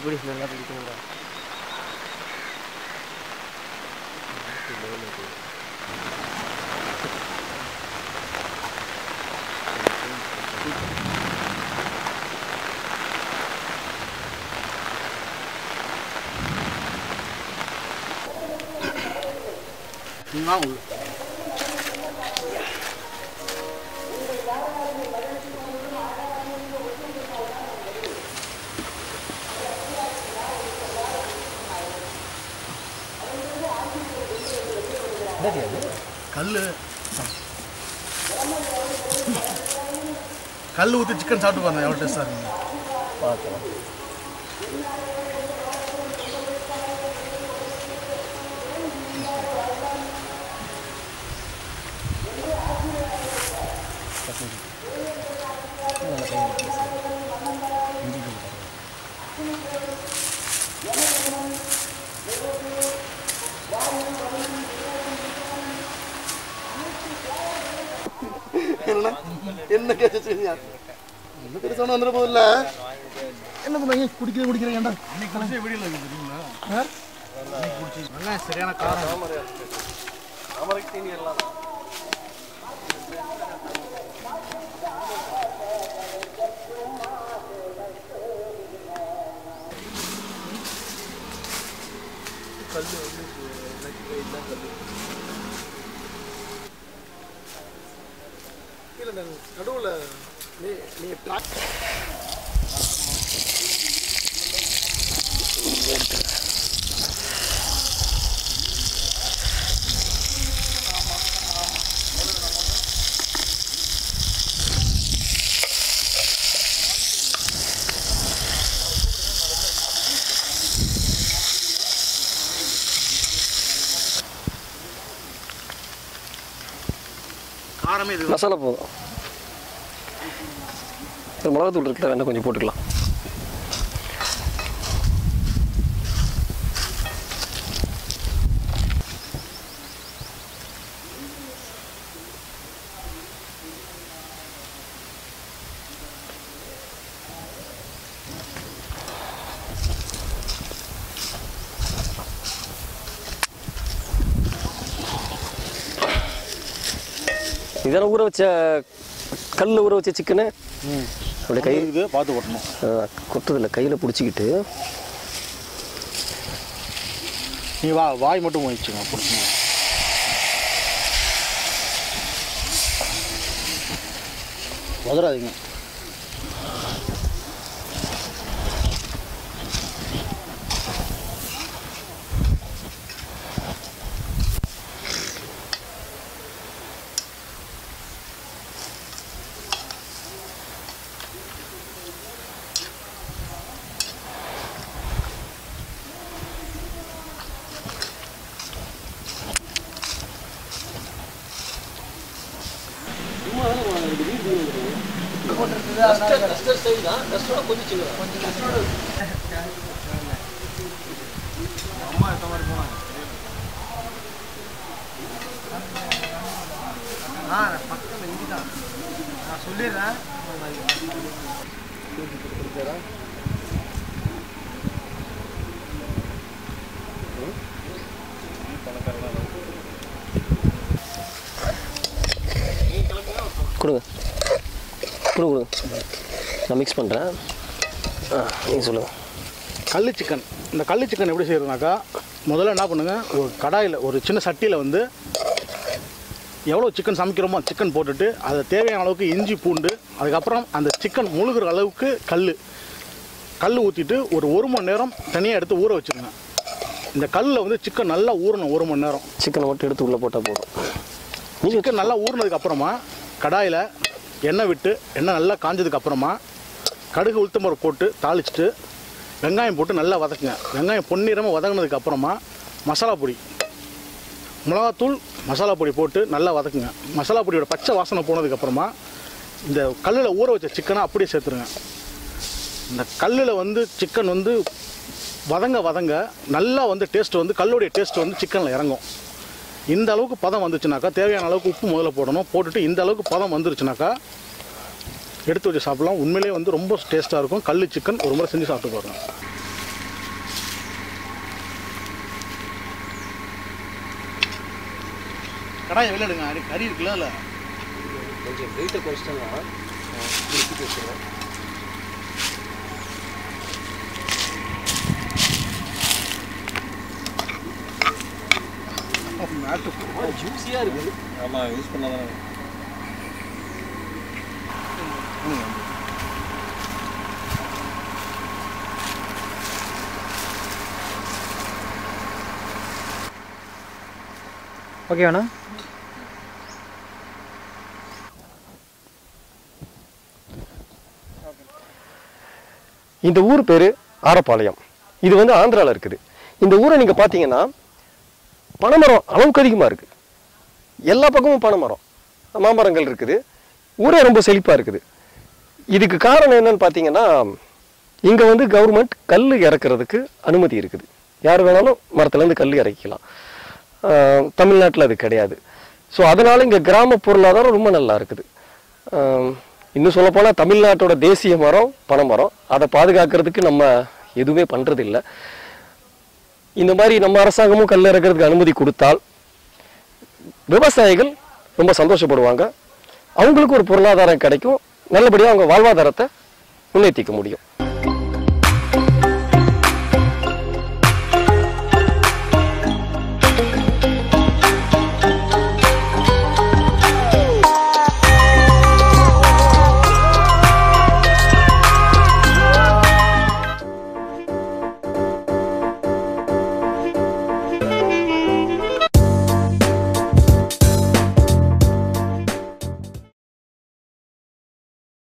குடி நல்லா பிடிக்கும்டா நீ வாங்க உள்ள. கல் கல் ஊற்றி சிக்கன் சாப்பிட்டு பாருங்க எவ்வளோ டேஸ்ட்டாக இருக்குங்க பார்க்கலாம் என்ன என்ன கேட்டு என்ன பெருசான வந்துட போதில்ல என்ன பண்ணுறீங்க குடிக்கிற குடிக்கிறீங்க ஏன்டா இன்னைக்கு குடிச்சே வீடியோவில் இருக்குது தெரியுங்களா இன்னைக்கு குடிச்சு நல்லா சரியான காரம் இல்லை நடுவில் நீ நீ ட்ராக் காரமே இது மசாலா போதும் இது மிளகாத்தூள் இருக்குல்ல வேணா கொஞ்சம் போட்டுக்கலாம் இதெல்லாம் ஊற வச்ச கல்லில் ஊற வச்ச சிக்கனு அப்படியே கை இது பார்த்து ஓட்டணும் கொட்டுதில்ல கையில் பிடிச்சிக்கிட்டு நீ வா வாய் மட்டும் போயிடுச்சுங்க பிடிச்சிங்க உதறாதீங்க ஆ பக்கம் இங்கே தான் நான் சொல்லிடுறேன் கொடுங்க கொடுங்க கொடுங்க நான் மிக்ஸ் பண்ணுறேன் ஆ நீங்கள் சொல்லுங்கள் கள்ளி சிக்கன் இந்த கள்ளி சிக்கன் எப்படி செய்யறதுனாக்கா முதல்ல என்ன பண்ணுங்க ஒரு கடாயில் ஒரு சின்ன சட்டியில் வந்து எவ்வளோ சிக்கன் சமைக்கிறோமோ சிக்கன் போட்டுட்டு அதை தேவையான அளவுக்கு இஞ்சி பூண்டு அதுக்கப்புறம் அந்த சிக்கன் முழுகிற அளவுக்கு கல் கல் ஊற்றிட்டு ஒரு ஒரு மணி நேரம் தனியாக எடுத்து ஊற வச்சுருங்க இந்த கல்லில் வந்து சிக்கன் நல்லா ஊறணும் ஒரு மணி நேரம் சிக்கனை மட்டும் எடுத்து உள்ளே போட்டால் போதும் நீங்கள் சிக்கன் நல்லா ஊறினதுக்கு அப்புறமா கடாயில் எண்ணெய் விட்டு எண்ணெய் நல்லா காஞ்சதுக்கு அப்புறமா கடுகு உளுத்தம்பருப்பு போட்டு தாளிச்சிட்டு வெங்காயம் போட்டு நல்லா வதக்குங்க வெங்காயம் பொன்னிறமாக வதங்கினதுக்கு அப்புறமா மசாலா பொடி மிளகாத்தூள் மசாலா பொடி போட்டு நல்லா வதக்குங்க மசாலா பொடியோட பச்சை வாசனை போனதுக்கு அப்புறமா இந்த கல்லில் ஊற வச்ச சிக்கனை அப்படியே சேர்த்துருங்க இந்த கல்லில் வந்து சிக்கன் வந்து வதங்க வதங்க நல்லா வந்து டேஸ்ட் வந்து கல்லுடைய டேஸ்ட் வந்து சிக்கனில் இறங்கும் இந்த அளவுக்கு பதம் வந்துச்சுனாக்கா தேவையான அளவுக்கு உப்பு முதல்ல போடணும் போட்டுட்டு இந்த அளவுக்கு பதம் வந்துருச்சுனாக்கா எடுத்து வச்சு சாப்பிடலாம் உண்மையிலேயே வந்து ரொம்ப டேஸ்ட்டாக இருக்கும் கல் சிக்கன் ஒரு முறை செஞ்சு சாப்பிட்டு பாருங்க கடாயை வெளில எடுங்க அடி- கறி இருக்குல்ல இல்லை கொஞ்சம் வெயிட்டை குறைச்சிட்டோம்னா குளிச்சுட்டு வச்சுருவோம் நாட்டு ஜூஸியாக இருக்குது ஆமாம் யூஸ் பண்ணாதானே ஓகேவாண்ணா இந்த ஊர் பேர் ஆரப்பாளையம் இது வந்து ஆந்திராவில் இருக்குது இந்த ஊரை நீங்கள் பார்த்தீங்கன்னா பனைமரம் அளவுக்கு அதிகமாக இருக்குது எல்லா பக்கமும் பனைமரம் மாமரங்கள் இருக்குது ஊரே ரொம்ப செழிப்பாக இருக்குது இதுக்கு காரணம் என்னன்னு பார்த்தீங்கன்னா இங்கே வந்து கவர்மெண்ட் கல் இறக்குறதுக்கு அனுமதி இருக்குது யார் வேணாலும் மரத்துலேருந்து கல் இறக்கிக்கலாம் தமிழ்நாட்டில் அது கிடையாது ஸோ அதனால் இங்கே கிராம பொருளாதாரம் ரொம்ப நல்லா இருக்குது ஆஹ் இன்னும் சொல்லப்போனால் தமிழ்நாட்டோட தேசிய மரம் பனைமரம் அதை பாதுகாக்கிறதுக்கு நம்ம எதுவுமே பண்ணுறதில்ல இந்த மாதிரி நம்ம அரசாங்கமும் கல் இறக்கிறதுக்கு அனுமதி கொடுத்தால் விவசாயிகள் ரொம்ப சந்தோஷப்படுவாங்க அவங்களுக்கு ஒரு பொருளாதாரம் கிடைக்கும் நல்லபடியாக அவங்க வாழ்வாதாரத்தை முன்னேற்றிக்க முடியும்